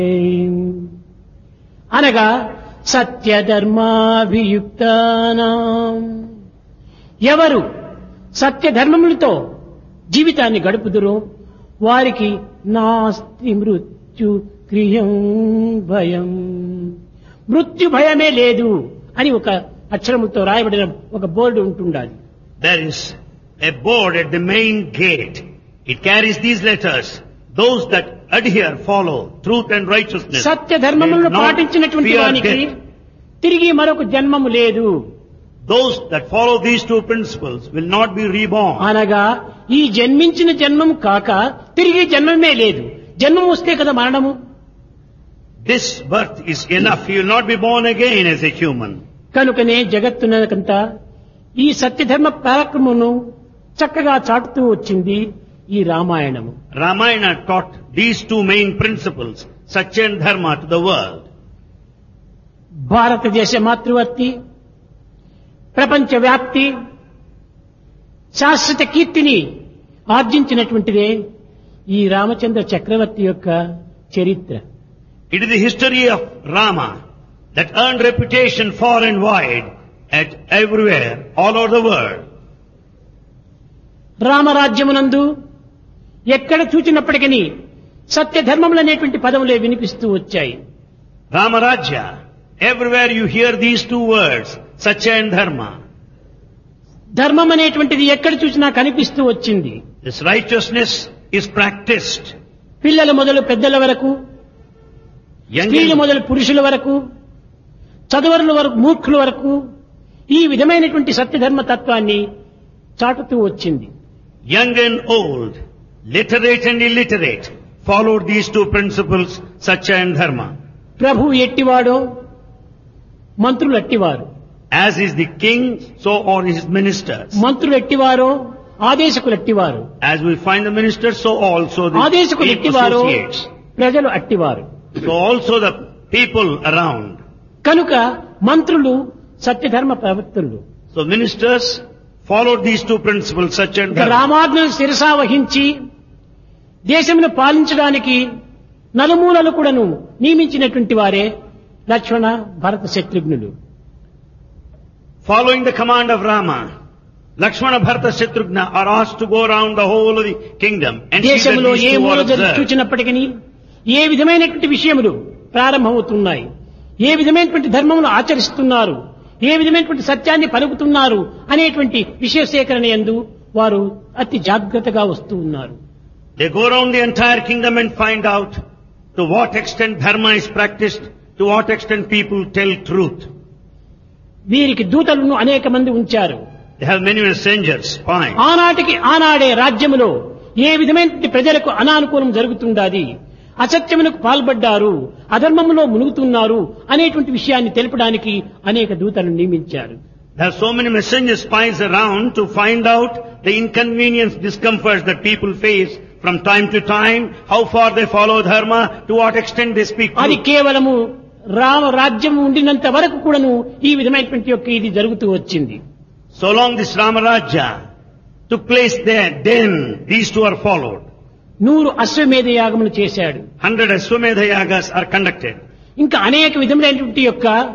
అనగా సత్యధర్మాభియుక్తానాం ఎవరు సత్యధర్మములతో జీవితాన్ని గడుపుదురో వారికి నాస్తి మృత్యు క్రియం భయం మృత్యు భయమే లేదు అని ఒక అక్షరములతో రాయబడిన ఒక బోర్డు ఉంటుండాలి There is a board at the main gate. It carries these letters. Those that adhere, follow truth and righteousness. Satya ధర్మములను will not పాటించినటువంటి fear వానికి death. తిరిగి మరొక జన్మము లేదు Those that follow these two principles will not be reborn. అనగా ఈ జన్మించిన జన్మం కాక తిరిగి జన్మమే లేదు జన్మం వస్తే కదా మరణము This birth is enough. You will not be born again as a human. కనుకనే జగత్తునకంతా ఈ సత్యధర్మ పరాక్రమమును చక్కగా చాటుతూ వచ్చింది ఈ రామాయణము Ramayana taught these two main principles, Satya and Dharma, to the world. భారతదేశ మాతృవర్తి ప్రపంచ వ్యాప్తి శాశ్వత కీర్తిని ఆర్జించినటువంటిదే ఈ రామచంద్ర చక్రవర్తి యొక్క చరిత్ర It is the history of Rama that earned reputation far and wide at everywhere, all over the world. రామరాజ్యమునందు ఎక్కడ చూచినప్పటికీ సత్యధర్మములు అనేటువంటి పదములే వినిపిస్తూ వచ్చాయి Ramarajya, everywhere you hear these two words, Satya and Dharma. ధర్మం అనేటువంటిది ఎక్కడ చూసినా కనిపిస్తూ వచ్చింది This righteousness is practiced. పిల్లల మొదలు పెద్దల వరకు Young స్త్రీలు and, మొదలు పురుషుల వరకు చదువరుల వరకు మూర్ఖుల వరకు ఈ విధమైనటువంటి సత్యధర్మ తత్వాన్ని చాటుతూ వచ్చింది young and old, literate and illiterate, followed these two principles, Satya and Dharma. ప్రభు ఎట్టివాడో మంత్రులు ఎట్టివారు As is the king, so are his ministers. మంత్రులు ఎట్టివారో ఆదేశకులు ఎట్టివారు As we find the ministers, so also the ఆదేశకులు ఎట్టివారో associates. ప్రజలు అట్టివారు So also the people around. కనుక మంత్రులు సత్యధర్మ ప్రవర్తనలు So ministers followed these two principles, Satya and ఇక Dharma. రామాజ్ఞను శిరసా వహించి దేశమును పాలించడానికి నలుమూలలు కూడాను నియమించినటువంటి వారే లక్ష్మణ భరత శత్రుఘ్నులు Following the command of Rama, Lakshmana, Bharata, Shatrughna are asked to go around the whole of the kingdom and see that దేశంలో these ఏ two మూల are జరు- observed. చూచినప్పటికీ ఏ విధమైనటువంటి విషయములు ప్రారంభమవుతున్నాయి ఏ విధమైనటువంటి ధర్మములు ఆచరిస్తున్నారు ఏ విధమైనటువంటి సత్యాన్ని పలుకుతున్నారు అనేటువంటి విషయ సేకరణ ఎందు వారు అతి జాగ్రత్తగా వస్తూ ఉన్నారు They go around the entire kingdom and find out to what extent dharma is practiced, to what extent people tell truth. వీరికి దూతలను అనేక మంది ఉంచారు They have many messengers, spies. ఆనాటికి ఆనాడే రాజ్యములో ఏ విధమైనటువంటి ప్రజలకు అనానుకూలం జరుగుతుండాది అసత్యమునకు పాల్పడ్డారు అధర్మములో మునుగుతున్నారు అనేటువంటి విషయాన్ని తెలుపడానికి అనేక దూతలను నియమించారు There are so many messenger spies around to find out the inconvenience, discomforts that people face from time to time, how far they follow dharma, to what extent they speak అది truth. కేవలము రామ రాజ్యం ఉండినంత వరకు కూడాను ఈ విధమైనటువంటి యొక్క ఇది జరుగుతూ వచ్చింది So long this Ramarajya took place there, then these two are followed. నూరు అశ్వమేధ యాగములు చేశాడు Hundred Aswamedha yagas are conducted. ఇంకా అనేక విధములైనటువంటి యొక్క